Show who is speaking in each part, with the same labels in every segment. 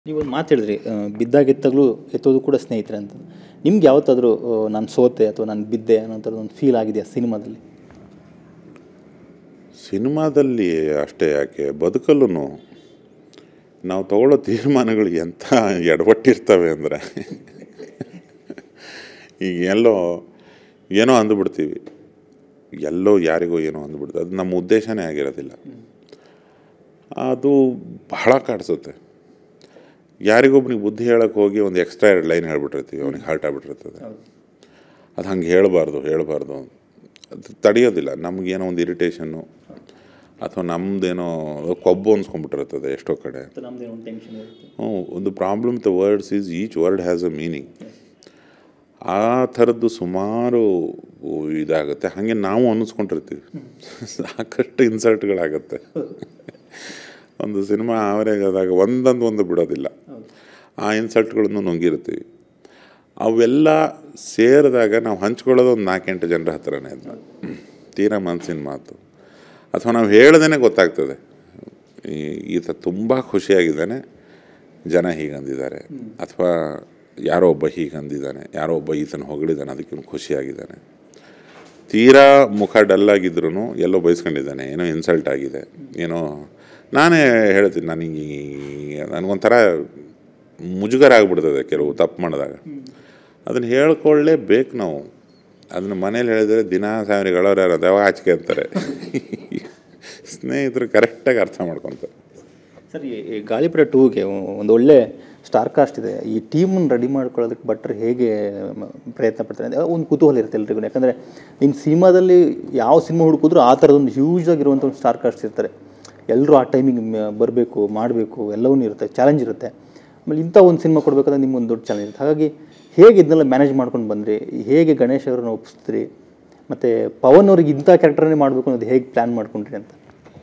Speaker 1: ನೀವೊಂದು ಮಾತು ಹೇಳಿದ್ರಿ ಆ, ಬಿದ್ದಾಗ ಎತ್ತಾಗಲೂ ಎತ್ತೋದು ಕೂಡ ಸ್ನೇಹಿತರೆ ಅಂತ ನಿಮ್ಗೆ ಯಾವತ್ತಾದರೂ ನಾನು ಸೋತೆ ಅಥವಾ ನಾನು ಬಿದ್ದೆ ಅನ್ನೋಂಥದ್ದು ಒಂದು ಫೀಲ್ ಆಗಿದೆಯಾ ಸಿನಿಮಾದಲ್ಲಿ
Speaker 2: ಸಿನಿಮಾದಲ್ಲಿ ಅಷ್ಟೇ ಯಾಕೆ ಬದುಕಲ್ಲೂ ನಾವು ತಗೊಳ್ಳೋ ತೀರ್ಮಾನಗಳು ಎಂಥ ಎಡವಟ್ಟಿರ್ತವೆ ಅಂದರೆ ಈಗ ಎಲ್ಲೋ ಏನೋ ಅಂದುಬಿಡ್ತೀವಿ ಎಲ್ಲೋ ಯಾರಿಗೋ ಏನೋ ಅಂದ್ಬಿಡ್ತೀವಿ ಅದು ನಮ್ಮ ಉದ್ದೇಶನೇ ಆಗಿರೋದಿಲ್ಲ ಅದು ಬಹಳ ಕಾಡಿಸುತ್ತೆ ಯಾರಿಗೊಬ್ಬನಿಗೆ ಬುದ್ಧಿ ಹೇಳಕ್ಕೆ ಹೋಗಿ ಒಂದು ಎಕ್ಸ್ಟ್ರಾ ಎರಡು ಲೈನ್ ಹೇಳ್ಬಿಟ್ಟಿರ್ತೀವಿ ಅವನಿಗೆ ಹಾರ್ಟ್ ಆಗ್ಬಿಟ್ಟಿರ್ತದೆ ಅದು ಹಂಗೆ ಹೇಳಬಾರ್ದು ಹೇಳಬಾರ್ದು ಅದು ತಡೆಯೋದಿಲ್ಲ ನಮಗೇನೋ ಒಂದು ಇರಿಟೇಷನ್ನು ಅಥವಾ ನಮ್ಮದೇನೋ ಕೊಬ್ಬು ಅನ್ಸ್ಕೊಂಡ್ಬಿಟ್ಟಿರ್ತದೆ ಎಷ್ಟೋ ಕಡೆ
Speaker 1: ನಮ್ಮದೇನೋ ಒಂದು ಟೆನ್ಷನ್ ಇರುತ್ತೆ
Speaker 2: ಹ್ಞೂ ಒಂದು problem the words is each word has a meaning ಆ ಥರದ್ದು ಸುಮಾರು ಇದಾಗುತ್ತೆ ಹಾಗೆ ನಾವು ಅನ್ನಿಸ್ಕೊಂಡಿರ್ತೀವಿ ಸಾಕಷ್ಟು ಇನ್ಸಲ್ಟ್ಗಳಾಗತ್ತೆ ಒಂದು ಸಿನಿಮಾ ಆವರೇಜ್ ಆದಾಗ ಒಂದೊಂದು ಒಂದು ಬಿಡೋದಿಲ್ಲ ಆ ಇನ್ಸಲ್ಟ್ಗಳನ್ನು ನುಂಗಿರ್ತೀವಿ ಅವೆಲ್ಲ ಸೇರಿದಾಗ ನಾವು ಹಂಚ್ಕೊಳ್ಳೋದು ಒಂದು ನಾಲ್ಕೆಂಟು ಜನರ ಹತ್ರನೇ ಅದನ್ನ ತೀರಾ ಮನಸ್ಸಿನ ಮಾತು ಅಥವಾ ನಾವು ಹೇಳ್ದೇ ಗೊತ್ತಾಗ್ತದೆ ಈ ಈತ ತುಂಬ ಖುಷಿಯಾಗಿದ್ದಾನೆ ಜನ ಹೀಗಂದಿದ್ದಾರೆ ಅಥವಾ ಯಾರೋ ಒಬ್ಬ ಹೀಗಂದಿದ್ದಾನೆ ಯಾರೋ ಒಬ್ಬ ಈತನ ಹೊಗಳಿದ್ದಾನೆ ಅದಕ್ಕೆ ಖುಷಿಯಾಗಿದ್ದಾನೆ ತೀರಾ ಮುಖ ಡಲ್ಲಾಗಿದ್ರು ಎಲ್ಲೋ ಬಯಸ್ಕೊಂಡಿದ್ದಾನೆ ಏನೋ ಇನ್ಸಲ್ಟ್ ಆಗಿದೆ ಏನೋ ನಾನೇ ಹೇಳ್ತೀನಿ ನನಗೆ ನನಗೊಂಥರ ಮುಜುಗರ ಆಗ್ಬಿಡ್ತದೆ ಕೆಲವು ತಪ್ಪು ಮಾಡಿದಾಗ ಅದನ್ನು ಹೇಳ್ಕೊಳ್ಳೇಬೇಕು ನಾವು ಅದನ್ನು ಮನೇಲಿ ಹೇಳಿದ್ರೆ ದಿನ ಸಾವಿರ ಹೇಳೋರು ಯಾರು ಅದಾವ ಆಚಿಕೆ ಅಂತಾರೆ ಸ್ನೇಹಿತರು ಕರೆಕ್ಟಾಗಿ ಅರ್ಥ ಮಾಡ್ಕೊತಾರೆ
Speaker 1: ಸರ್ ಈ ಈ ಗಾಳಿಪಟ ಟೂಗೆ ಒಂದು ಒಳ್ಳೆ ಸ್ಟಾರ್ ಕಾಸ್ಟ್ ಇದೆ ಈ ಟೀಮನ್ನು ರೆಡಿ ಮಾಡ್ಕೊಳ್ಳೋದಕ್ಕೆ ಭಟ್ರು ಹೇಗೆ ಮ- ಪ್ರಯತ್ನ ಪಡ್ತಾರೆ ಅಂದರೆ ಒಂದು ಕುತೂಹಲ ಇರುತ್ತೆ ಎಲ್ರಿಗೂ ಯಾಕಂದರೆ ಇನ್ನು ಸಿನಿಮಾದಲ್ಲಿ ಯಾವ ಸಿನಿಮಾ ಹುಡುಕಿದ್ರು ಆ ಥರದೊಂದು ಹ್ಯೂಜ್ ಆಗಿರುವಂಥ ಒಂದು ಸ್ಟಾರ್ ಕಾಸ್ಟ್ ಇರ್ತಾರೆ ಎಲ್ಲರೂ ಆ ಟೈಮಿಗೆ ಬರಬೇಕು ಮಾಡಬೇಕು ಎಲ್ಲವೂ ಇರುತ್ತೆ ಚಾಲೆಂಜ್ ಇರುತ್ತೆ ಆಮೇಲೆ ಇಂಥ ಒಂದು ಸಿನಿಮಾ ಕೊಡಬೇಕಾದ್ರೆ ನಿಮ್ಗೊಂದು ದೊಡ್ಡ ಚಾಲೆಂಜ್ ಇರುತ್ತೆ ಹಾಗಾಗಿ ಹೇಗೆ ಇದನ್ನೆಲ್ಲ ಮ್ಯಾನೇಜ್ ಮಾಡ್ಕೊಂಡು ಬಂದ್ರಿ ಹೇಗೆ ಗಣೇಶ್ ಅವ್ರನ್ನ ಒಪ್ಪಿಸ್ತೀರಿ ಮತ್ತು ಪವನ್ ಅವ್ರಿಗೆ ಇಂಥ ಕ್ಯಾರೆಕ್ಟರ್ನೇ ಮಾಡಬೇಕು ಅನ್ನೋದು ಹೇಗೆ ಪ್ಲ್ಯಾನ್ ಮಾಡ್ಕೊಂಡ್ರಿ ಅಂತ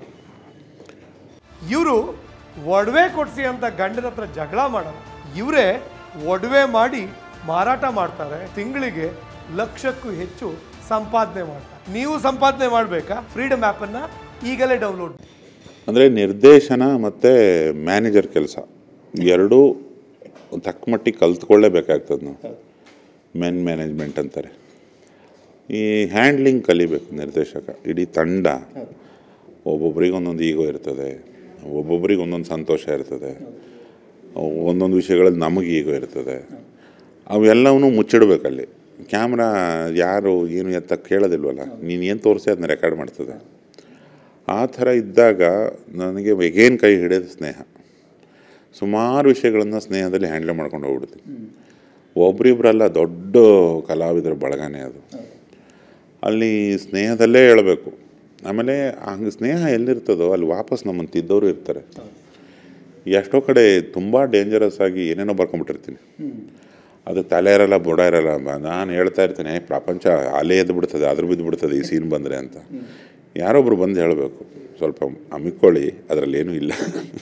Speaker 3: ಇವರು ಒಡವೆ ಕೊಡಿಸಿ ಅಂತ ಗಂಡನ ಹತ್ರ ಜಗಳ ಮಾಡೋರು ಇವರೇ ಒಡವೆ ಮಾಡಿ ಮಾರಾಟ ಮಾಡ್ತಾರೆ ತಿಂಗಳಿಗೆ ಲಕ್ಷಕ್ಕೂ ಹೆಚ್ಚು ಸಂಪಾದನೆ ಮಾಡ್ತಾರೆ ನೀವು ಸಂಪಾದನೆ ಮಾಡಬೇಕಾ ಫ್ರೀಡಮ್ ಆ್ಯಪನ್ನು ಈಗಲೇ ಡೌನ್ಲೋಡ್
Speaker 2: ಅಂದರೆ ನಿರ್ದೇಶನ ಮತ್ತು ಮ್ಯಾನೇಜರ್ ಕೆಲಸ ಎರಡೂ ತಕ್ಕ ಮಟ್ಟಿಗೆ ಕಲ್ತ್ಕೊಳ್ಳೇಬೇಕಾಗ್ತದೆ ನಾವು ಮೆನ್ ಮ್ಯಾನೇಜ್ಮೆಂಟ್ ಅಂತಾರೆ ಈ ಹ್ಯಾಂಡ್ಲಿಂಗ್ ಕಲಿಬೇಕು ನಿರ್ದೇಶಕ ಇಡೀ ತಂಡ ಒಬ್ಬೊಬ್ರಿಗೆ ಒಂದೊಂದು ಈಗೋ ಇರ್ತದೆ ಒಬ್ಬೊಬ್ರಿಗೆ ಒಂದೊಂದು ಸಂತೋಷ ಇರ್ತದೆ ಒಂದೊಂದು ವಿಷಯಗಳಲ್ಲಿ ನಮಗೆ ಈಗೋ ಇರ್ತದೆ ಅವೆಲ್ಲವನ್ನೂ ಮುಚ್ಚಿಡ್ಬೇಕಲ್ಲಿ ಕ್ಯಾಮ್ರಾ ಯಾರು ಏನು ಎತ್ತ ಕೇಳೋದಿಲ್ವಲ್ಲ ನೀನು ಏನು ತೋರಿಸಿ ಅದನ್ನ ರೆಕಾರ್ಡ್ ಮಾಡ್ತದೆ ಆ ಥರ ಇದ್ದಾಗ ನನಗೆ ಎಗೇನ್ ಕೈ ಹಿಡಿಯೋದು ಸ್ನೇಹ ಸುಮಾರು ವಿಷಯಗಳನ್ನು ಸ್ನೇಹದಲ್ಲಿ ಹ್ಯಾಂಡಲ್ ಮಾಡ್ಕೊಂಡು ಹೋಗ್ಬಿಡ್ತೀನಿ ಒಬ್ರಿಬ್ರಲ್ಲ ದೊಡ್ಡ ಕಲಾವಿದರ ಬಳಗನೇ ಅದು ಅಲ್ಲಿ ಸ್ನೇಹದಲ್ಲೇ ಹೇಳಬೇಕು ಆಮೇಲೆ ಹಂಗೆ ಸ್ನೇಹ ಎಲ್ಲಿರ್ತದೋ ಅಲ್ಲಿ ವಾಪಸ್ ನಮ್ಮನ್ನು ತಿದ್ದವರು ಇರ್ತಾರೆ ಎಷ್ಟೋ ಕಡೆ ತುಂಬ ಡೇಂಜರಸ್ ಆಗಿ ಏನೇನೋ ಬರ್ಕೊಂಬಿಟ್ಟಿರ್ತೀನಿ ಅದು ತಲೆ ಇರಲ್ಲ ಬುಡ ಇರಲ್ಲ ನಾನು ಹೇಳ್ತಾ ಇರ್ತೀನಿ "ಏ, ಪ್ರಪಂಚ ಅಲೆ ಎದ್ದು ಬಿಡ್ತದೆ ಅದ್ರ ಬಿದ್ದು ಬಿಡ್ತದೆ ಈ ಸೀನ್ ಬಂದರೆ ಅಂತ ಯಾರೊಬ್ರು ಬಂದು ಹೇಳಬೇಕು ಸ್ವಲ್ಪ ಅಮ್ಮಿಕೊಳ್ಳಿ ಅದರಲ್ಲಿ ಏನೂ ಇಲ್ಲ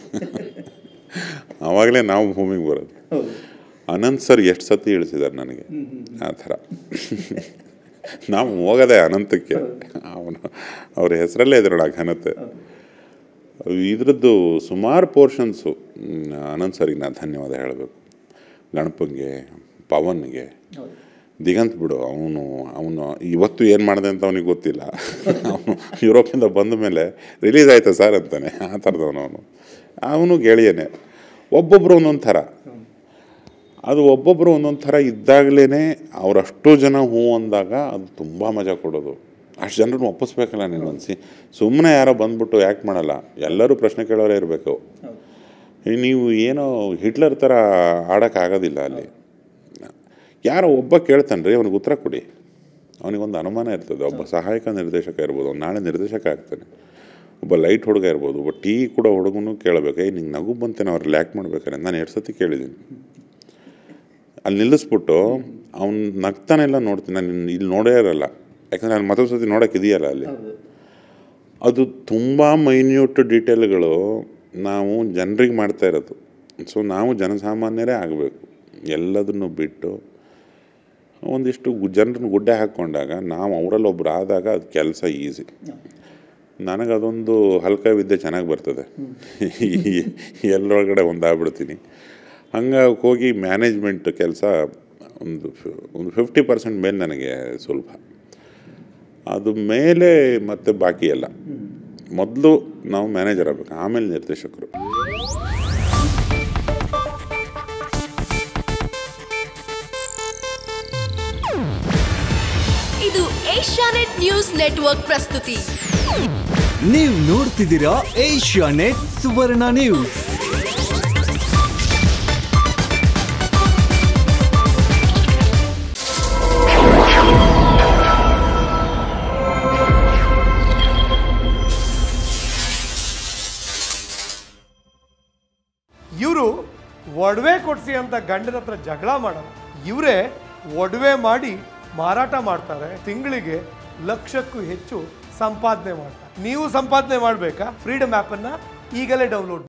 Speaker 2: ಆವಾಗಲೇ ನಾವು ಭೂಮಿಗೆ ಬರೋದು ಅನಂತ್ ಸರ್ ಎಷ್ಟು ಸತಿ ಇಳಿಸಿದ್ದಾರೆ ನನಗೆ ಆ ಥರ ನಾವು ಹೋಗೋದೆ ಅನಂತಕ್ಕೆ ಅವನು ಅವ್ರ ಹೆಸರಲ್ಲೇ ಇದ್ರಲ್ಲ ಆ ಘನತೆ ಇದ್ರದ್ದು ಸುಮಾರು ಪೋರ್ಷನ್ಸು ಅನಂತ್ ಸರ್ಗೆ ನಾನು ಧನ್ಯವಾದ ಹೇಳಬೇಕು ಗಣಪಂಗೆ ಪವನ್ಗೆ ದಿಗಂತ್ ಬಿಡು ಅವನು ಅವನು ಇವತ್ತು ಏನು ಮಾಡಿದೆ ಅಂತ ಅವನಿಗೆ ಗೊತ್ತಿಲ್ಲ ಅವನು ಯುರೋಪಿಂದ ಬಂದ ಮೇಲೆ ರಿಲೀಸ್ ಆಯ್ತಾ ಸರ್ ಅಂತಾನೆ ಆ ಥರದವನು ಅವನು ಅವನು ಗೆಳೆಯನೇ ಒಬ್ಬೊಬ್ಬರು ಒಂದೊಂದು ಥರ ಅದು ಒಬ್ಬೊಬ್ಬರು ಒಂದೊಂದು ಥರ ಇದ್ದಾಗಲೇ ಅವರಷ್ಟು ಜನ ಹ್ಞೂ ಅಂದಾಗ ಅದು ತುಂಬ ಮಜಾ ಕೊಡೋದು ಅಷ್ಟು ಜನರನ್ನು ಒಪ್ಪಿಸ್ಬೇಕಲ್ಲ ನೀನು ಅನಿಸಿ ಸುಮ್ಮನೆ ಯಾರೋ ಬಂದ್ಬಿಟ್ಟು ಯಾಕೆ ಮಾಡಲ್ಲ ಎಲ್ಲರೂ ಪ್ರಶ್ನೆ ಕೇಳೋರೇ ಇರಬೇಕು ನೀವು ಏನೋ ಹಿಟ್ಲರ್ ಥರ ಆಡೋಕ್ಕಾಗೋದಿಲ್ಲ ಅಲ್ಲಿ ಯಾರೋ ಒಬ್ಬ ಕೇಳ್ತಾನೆ ರೀ ಅವ್ನಿಗೆ ಉತ್ತರ ಕೊಡಿ ಅವನಿಗೊಂದು ಅನುಮಾನ ಇರ್ತದೆ ಒಬ್ಬ ಸಹಾಯಕ ನಿರ್ದೇಶಕ ಇರ್ಬೋದು ಅವ್ನು ನಾಳೆ ನಿರ್ದೇಶಕ ಆಗ್ತಾನೆ ಒಬ್ಬ ಲೈಟ್ ಹುಡುಗ ಇರ್ಬೋದು ಒಬ್ಬ ಟೀ ಕೂಡ ಹುಡುಗನು ಕೇಳಬೇಕು ಏ ನಿಂಗೆ ನಗು ಬಂತೇನೆ ಅವ್ರು ಲ್ಯಾಕ್ ಮಾಡ್ಬೇಕಾರೆ ನಾನು ಎರಡು ಸತಿ ಕೇಳಿದ್ದೀನಿ ಅಲ್ಲಿ ನಿಲ್ಲಿಸ್ಬಿಟ್ಟು ಅವ್ನು ನಗ್ತಾನೆಲ್ಲ ನೋಡ್ತೀನಿ ನಾನು ಇಲ್ಲಿ ನೋಡೇ ಇರಲ್ಲ ಯಾಕಂದರೆ ನಾನು ಮತ್ತೊಂದು ಸತಿ ನೋಡೋಕೆ ಇದೆಯಲ್ಲ ಅಲ್ಲಿ ಅದು ತುಂಬ ಮೈನ್ಯೂಟ್ ಡೀಟೇಲ್ಗಳು ನಾವು ಜನರಿಗೆ ಮಾಡ್ತಾ ಇರೋದು ಸೊ ನಾವು ಜನಸಾಮಾನ್ಯರೇ ಆಗಬೇಕು ಎಲ್ಲದನ್ನು ಬಿಟ್ಟು ಒಂದಿಷ್ಟು ಜನರನ್ನ ಗುಡ್ಡೆ ಹಾಕ್ಕೊಂಡಾಗ ನಾವು ಅವರಲ್ಲಿ ಒಬ್ರು ಆದಾಗ ಅದು ಕೆಲಸ ಈಸಿ ನನಗದೊಂದು ಹಲ್ಕ ವಿದ್ಯೆ ಚೆನ್ನಾಗಿ ಬರ್ತದೆ ಎಲ್ಲರೊಳಗಡೆ ಒಂದಾಗ್ಬಿಡ್ತೀನಿ ಹಂಗಾಗಿ ಹೋಗಿ ಮ್ಯಾನೇಜ್ಮೆಂಟ್ ಕೆಲಸ ಒಂದು ಫಿ- ಒಂದು ಫಿಫ್ಟಿ ಪರ್ಸೆಂಟ್ ಮೇಲೆ ನನಗೆ ಸುಲಭ ಅದು ಮೇಲೆ ಮತ್ತೆ ಬಾಕಿ ಎಲ್ಲ ಮೊದಲು ನಾವು ಮ್ಯಾನೇಜರ್ ಆಗಬೇಕು ಆಮೇಲೆ ನಿರ್ದೇಶಕರು
Speaker 4: ಇದು ಏಷ್ಯಾನೆಟ್ ನ್ಯೂಸ್ ನೆಟ್ವರ್ಕ್ ಪ್ರಸ್ತುತಿ
Speaker 5: ನೀವು ನೋಡ್ತಿದ್ದೀರಾ ಏಷ್ಯಾ ನೆಟ್ ಸುವರ್ಣ ನ್ಯೂಸ್
Speaker 3: ಇವರು ಒಡವೆ ಕೊಡಿಸಿ ಅಂತ ಗಂಡನ ಹತ್ರ ಜಗಳ ಮಾಡೋರು ಇವರೇ ಒಡವೆ ಮಾಡಿ ಮಾರಾಟ ಮಾಡ್ತಾರೆ ತಿಂಗಳಿಗೆ ಲಕ್ಷಕ್ಕೂ ಹೆಚ್ಚು ಸಂಪಾದನೆ ಮಾಡ್ತಾರೆ ನೀವು ಸಂಪಾದನೆ ಮಾಡಬೇಕಾ ಫ್ರೀಡಮ್ ಆ್ಯಪನ್ನು ಈಗಲೇ ಡೌನ್ಲೋಡ್